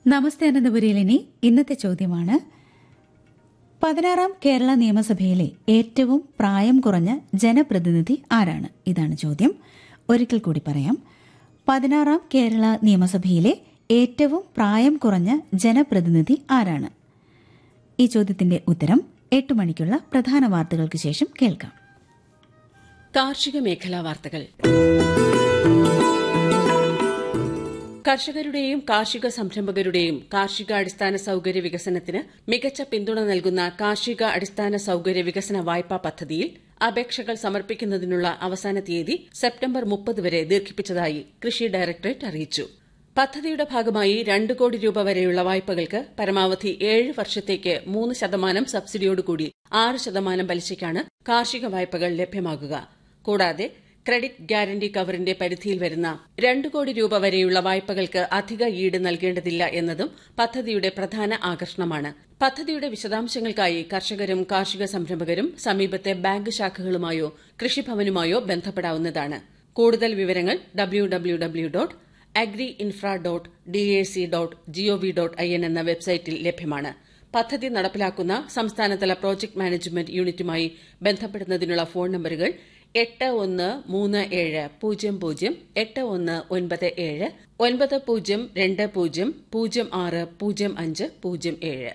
നമസ്തേ അനന്തപുരിയിലിനി ഇന്നത്തെ ചോദ്യമാണ് പതിനാറാം കേരള നിയമസഭയിലെ ഏറ്റവും പ്രായം കുറഞ്ഞ ജനപ്രതിനിധി ആരാണ് ഇതാണ് ചോദ്യം ഒരിക്കൽ കൂടി പറയാം പതിനാറാം കേരള നിയമസഭയിലെ ഏറ്റവും പ്രായം കുറഞ്ഞ ജനപ്രതിനിധി ആരാണ് ഈ ചോദ്യത്തിന്റെ ഉത്തരം എട്ട് മണിക്കുള്ള പ്രധാന വാർത്തകൾക്ക് ശേഷം കേൾക്കാം കാർഷിക മേഖലാ വാർത്തകൾ കർഷകരുടെയും കാർഷിക സംരംഭകരുടെയും കാർഷിക അടിസ്ഥാന സൌകര്യ വികസനത്തിന് മികച്ച പിന്തുണ നൽകുന്ന കാർഷിക അടിസ്ഥാന സൌകര്യ വികസന വായ്പാ പദ്ധതിയിൽ അപേക്ഷകൾ സമർപ്പിക്കുന്നതിനുള്ള അവസാന തീയതി സെപ്റ്റംബർ മുപ്പത് വരെ ദീർഘിപ്പിച്ചതായി കൃഷി ഡയറക്ടറേറ്റ് അറിയിച്ചു പദ്ധതിയുടെ ഭാഗമായി രണ്ട് കോടി രൂപ വരെയുള്ള വായ്പകൾക്ക് പരമാവധി ഏഴ് വർഷത്തേക്ക് മൂന്ന് ശതമാനം സബ്സിഡിയോടുകൂടി ആറ് ശതമാനം പലിശയ്ക്കാണ് കാർഷിക വായ്പകൾ ലഭ്യമാകുക കൂടാതെ ക്രെഡിറ്റ് ഗ്യാരണ്ടി കവറിന്റെ പരിധിയിൽ വരുന്ന രണ്ട് കോടി രൂപ വരെയുള്ള വായ്പകൾക്ക് അധിക ഈട് നൽകേണ്ടതില്ല എന്നതും പദ്ധതിയുടെ പ്രധാന ആകർഷണമാണ് പദ്ധതിയുടെ വിശദാംശങ്ങൾക്കായി കർഷകരും കാർഷിക സംരംഭകരും സമീപത്തെ ബാങ്ക് ശാഖകളുമായോ കൃഷിഭവനുമായോ ബന്ധപ്പെടാവുന്നതാണ് കൂടുതൽ വിവരങ്ങൾ W W W dot agri infra dot D A C dot G O V dot I N എന്ന വെബ്സൈറ്റിൽ ലഭ്യമാണ് പദ്ധതി നടപ്പിലാക്കുന്ന സംസ്ഥാനതല പ്രോജക്ട് മാനേജ്മെന്റ് യൂണിറ്റുമായി ബന്ധപ്പെടുന്നതിനുള്ള ഫോൺ നമ്പറുകൾ എട്ട് ഒന്ന് മൂന്ന് ഏഴ് പൂജ്യം പൂജ്യം എട്ട് ഒന്ന് ഒൻപത് ഏഴ് ഒൻപത് പൂജ്യം രണ്ട് പൂജ്യം പൂജ്യം ആറ് പൂജ്യം അഞ്ച് പൂജ്യം ഏഴ്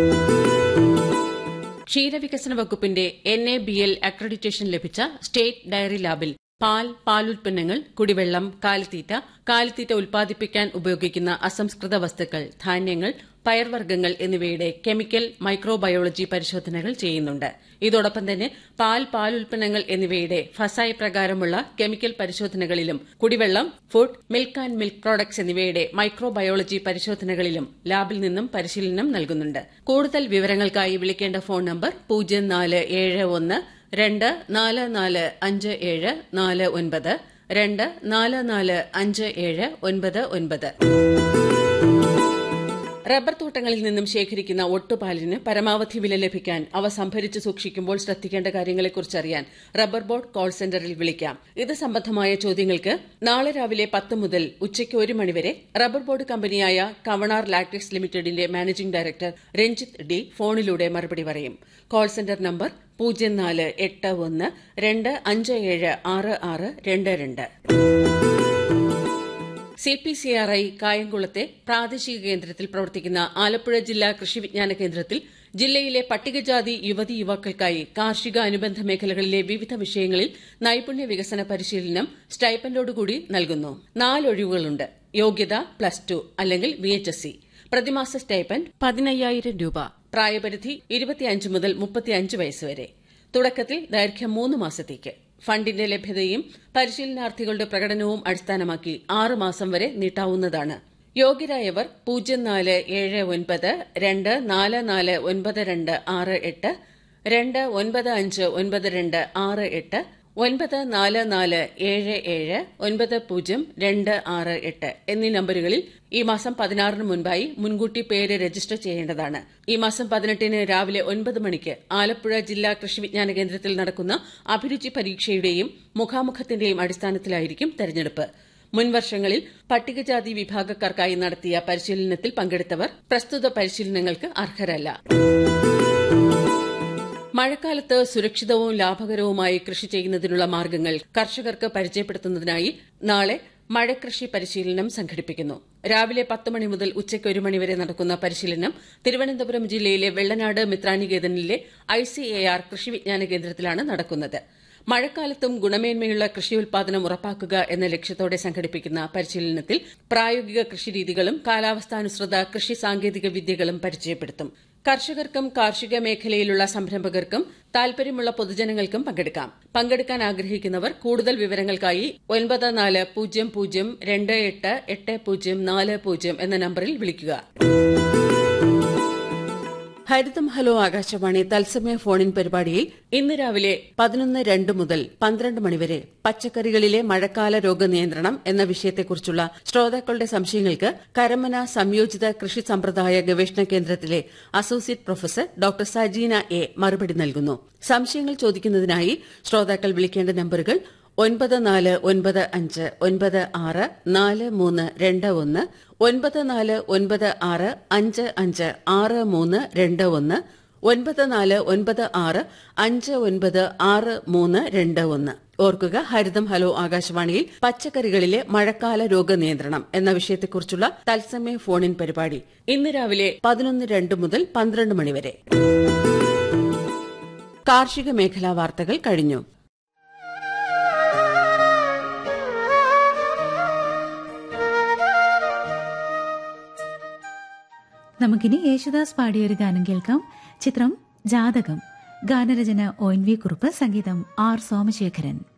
ക്ഷീരവികസന വകുപ്പിന്റെ N A B L accreditation ലഭിച്ച സ്റ്റേറ്റ് ഡയറി ലാബിൽ പാൽ പാലുൽപ്പന്നങ്ങൾ കുടിവെള്ളം കാലിത്തീറ്റ കാലിത്തീറ്റ ഉൽപ്പാദിപ്പിക്കാൻ ഉപയോഗിക്കുന്ന അസംസ്കൃത വസ്തുക്കൾ ധാന്യങ്ങൾ പയർവർഗ്ഗങ്ങൾ എന്നിവയുടെ കെമിക്കൽ മൈക്രോബയോളജി പരിശോധനകൾ ചെയ്യുന്നുണ്ട് ഇതോടൊപ്പം തന്നെ പാൽ പാലുൽപ്പന്നങ്ങൾ എന്നിവയുടെ ഫസായി പ്രകാരമുള്ള കെമിക്കൽ പരിശോധനകളിലും കുടിവെള്ളം food milk and milk products എന്നിവയുടെ മൈക്രോബയോളജി പരിശോധനകളിലും ലാബിൽ നിന്നും പരിശീലനം നൽകുന്നുണ്ട് കൂടുതൽ വിവരങ്ങൾക്കായി വിളിക്കേണ്ട ഫോൺ നമ്പർ പൂജ്യം നാല് ഏഴ് ഒന്ന് രണ്ട് നാല് നാല് അഞ്ച് ഏഴ് നാല് ഒൻപത് രണ്ട് നാല് നാല് അഞ്ച് ഏഴ് ഒൻപത് ഒൻപത് റബ്ബർ തോട്ടങ്ങളിൽ നിന്നും ശേഖരിക്കുന്ന ഒട്ടുപാലിന് പരമാവധി വില ലഭിക്കാൻ അവ സംഭരിച്ച് സൂക്ഷിക്കുമ്പോൾ ശ്രദ്ധിക്കേണ്ട കാര്യങ്ങളെക്കുറിച്ച് അറിയാൻ റബ്ബർ ബോർഡ് കോൾ സെന്ററിൽ വിളിക്കാം ഇത് സംബന്ധമായ ചോദ്യങ്ങൾക്ക് നാളെ രാവിലെ പത്ത് മുതൽ ഉച്ചയ്ക്ക് ഒരു മണിവരെ റബ്ബർ ബോർഡ് കമ്പനിയായ കവണാർ ലാക്ടിക്സ് ലിമിറ്റഡിന്റെ മാനേജിംഗ് ഡയറക്ടർ രഞ്ജിത്ത് ഡി ഫോണിലൂടെ മറുപടി പറയും കോൾ സെന്റർ നമ്പർ പൂജ്യം നാല് എട്ട് ഒന്ന് രണ്ട് അഞ്ച് ഏഴ് ആറ് ആറ് രണ്ട് രണ്ട് C P C R I കായംകുളത്തെ പ്രാദേശിക കേന്ദ്രത്തിൽ പ്രവർത്തിക്കുന്ന ആലപ്പുഴ ജില്ലാ കൃഷി വിജ്ഞാന കേന്ദ്രത്തിൽ ജില്ലയിലെ പട്ടികജാതി യുവതി യുവാക്കൾക്കായി കാർഷിക അനുബന്ധ മേഖലകളിലെ വിവിധ വിഷയങ്ങളിൽ നൈപുണ്യ വികസന പരിശീലനം സ്റ്റൈപ്പൻഡോടുകൂടി നൽകുന്നു നാലൊഴിവുകളുണ്ട് യോഗ്യത പ്ലസ് ടു അല്ലെങ്കിൽ വി എച്ച് എസ് സി പ്രതിമാസ സ്റ്റൈപ്പൻഡ് പതിനയ്യായിരം രൂപ പ്രായപരിധി ഇരുപത്തിയഞ്ച് മുതൽ മുപ്പത്തിയഞ്ച് വയസ്സ് വരെ തുടക്കത്തിൽ ദൈർഘ്യം മൂന്ന് മാസത്തേക്ക് ഫണ്ടിന്റെ ലഭ്യതയും പരിശീലനാർത്ഥികളുടെ പ്രകടനവും അടിസ്ഥാനമാക്കി ആറ് മാസം വരെ നീട്ടാവുന്നതാണ് യോഗ്യരായവർ പൂജ്യം നാല് ഏഴ് ഒൻപത് രണ്ട് നാല് നാല് ഒൻപത് രണ്ട് ആറ് എട്ട് രണ്ട് ഒൻപത് അഞ്ച് ഒൻപത് രണ്ട് ആറ് എട്ട് ഒൻപത് നാല് നാല് ഏഴ് ഏഴ് ഒൻപത് പൂജ്യം രണ്ട് ആറ് എട്ട് എന്നീ നമ്പറുകളിൽ ഈ മാസം പതിനാറിന് മുൻപായി മുൻകൂട്ടി പേര് രജിസ്റ്റർ ചെയ്യേണ്ടതാണ് ഈ മാസം പതിനെട്ടിന് രാവിലെ ഒൻപത് മണിക്ക് ആലപ്പുഴ ജില്ലാ കൃഷി വിജ്ഞാന കേന്ദ്രത്തിൽ നടക്കുന്ന അഭിരുചി പരീക്ഷയുടെയും മുഖാമുഖത്തിന്റെയും അടിസ്ഥാനത്തിലായിരിക്കും തെരഞ്ഞെടുപ്പ് മുൻവർഷങ്ങളിൽ പട്ടികജാതി വിഭാഗക്കാർക്കായി നടത്തിയ പരിശീലനത്തിൽ പങ്കെടുത്തവർ പ്രസ്തുത പരിശീലനങ്ങൾക്ക് അർഹരല്ല മഴക്കാലത്ത് സുരക്ഷിതവും ലാഭകരവുമായി കൃഷി ചെയ്യുന്നതിനുള്ള മാർഗ്ഗങ്ങൾ കർഷകർക്ക് പരിചയപ്പെടുത്തുന്നതിനായി നാളെ മഴകൃഷി പരിശീലനം സംഘടിപ്പിക്കുന്നു രാവിലെ പത്ത് മണി മുതൽ ഉച്ചയ്ക്ക് ഒരു മണിവരെ നടക്കുന്ന പരിശീലനം തിരുവനന്തപുരം ജില്ലയിലെ വെള്ളനാട് മിത്രാനികേതനിലെ ഐസിഎആർ കൃഷി വിജ്ഞാന കേന്ദ്രത്തിലാണ് നടക്കുന്നത് മഴക്കാലത്തും ഗുണമേന്മയുള്ള കൃഷി ഉൽപാദനം ഉറപ്പാക്കുക എന്ന ലക്ഷ്യത്തോടെ സംഘടിപ്പിക്കുന്ന പരിശീലനത്തിൽ പ്രായോഗിക കൃഷിരീതികളും കാലാവസ്ഥാനുസൃത കൃഷി സാങ്കേതിക വിദ്യകളും പരിചയപ്പെടുത്തും കർഷകർക്കും കാർഷിക മേഖലയിലുള്ള സംരംഭകർക്കും താൽപര്യമുള്ള പൊതുജനങ്ങൾക്കും പങ്കെടുക്കാം പങ്കെടുക്കാൻ ആഗ്രഹിക്കുന്നവർ കൂടുതൽ വിവരങ്ങൾക്കായി ഒൻപത് നാല് പൂജ്യം പൂജ്യം രണ്ട് എട്ട് എട്ട് പൂജ്യം നാല് പൂജ്യം എന്ന നമ്പറിൽ വിളിക്കുക ഹരിതം ഹലോ ആകാശവാണി തത്സമയ ഫോണിൻ പരിപാടിയിൽ ഇന്ന് രാവിലെ പതിനൊന്ന് രണ്ട് മുതൽ പന്ത്രണ്ട് മണിവരെ പച്ചക്കറികളിലെ മഴക്കാല രോഗനിയന്ത്രണം എന്ന വിഷയത്തെക്കുറിച്ചുള്ള ശ്രോതാക്കളുടെ സംശയങ്ങൾക്ക് കരമന സംയോജിത കൃഷി സമ്പ്രദായ ഗവേഷണ കേന്ദ്രത്തിലെ associate professor doctor Sajeena A മറുപടി നൽകുന്നു സംശയങ്ങൾ ചോദിക്കുന്നതിനായി ശ്രോതാക്കൾ വിളിക്കേണ്ട നമ്പറുകൾ ഒൻപത് നാല് ഒൻപത് അഞ്ച് ഒൻപത് ആറ് നാല് മൂന്ന് രണ്ട് ഒന്ന് ഒൻപത് നാല് ഒൻപത് ആറ് അഞ്ച് അഞ്ച് ആറ് മൂന്ന് രണ്ട് ഒന്ന് ഒൻപത് നാല് ഒൻപത് ആറ് അഞ്ച് ഒൻപത് ആറ് മൂന്ന് രണ്ട് ഒന്ന് ഓർക്കുക ഹരിതം ഹലോ ആകാശവാണിയിൽ പച്ചക്കറികളിലെ മഴക്കാല രോഗനിയന്ത്രണം എന്ന വിഷയത്തെക്കുറിച്ചുള്ള തത്സമയ ഫോണിൻ പരിപാടി ഇന്ന് രാവിലെ പതിനൊന്ന് രണ്ട് മുതൽ പന്ത്രണ്ട് മണിവരെ കാർഷിക മേഖലാ വാർത്തകൾ കഴിഞ്ഞു നമുക്കിനി യേശുദാസ് പാടിയ ഒരു ഗാനം കേൾക്കാം ചിത്രം ജാതകം ഗാനരചന ഒ എൻ വി കുറുപ്പ് സംഗീതം ആർ സോമശേഖരൻ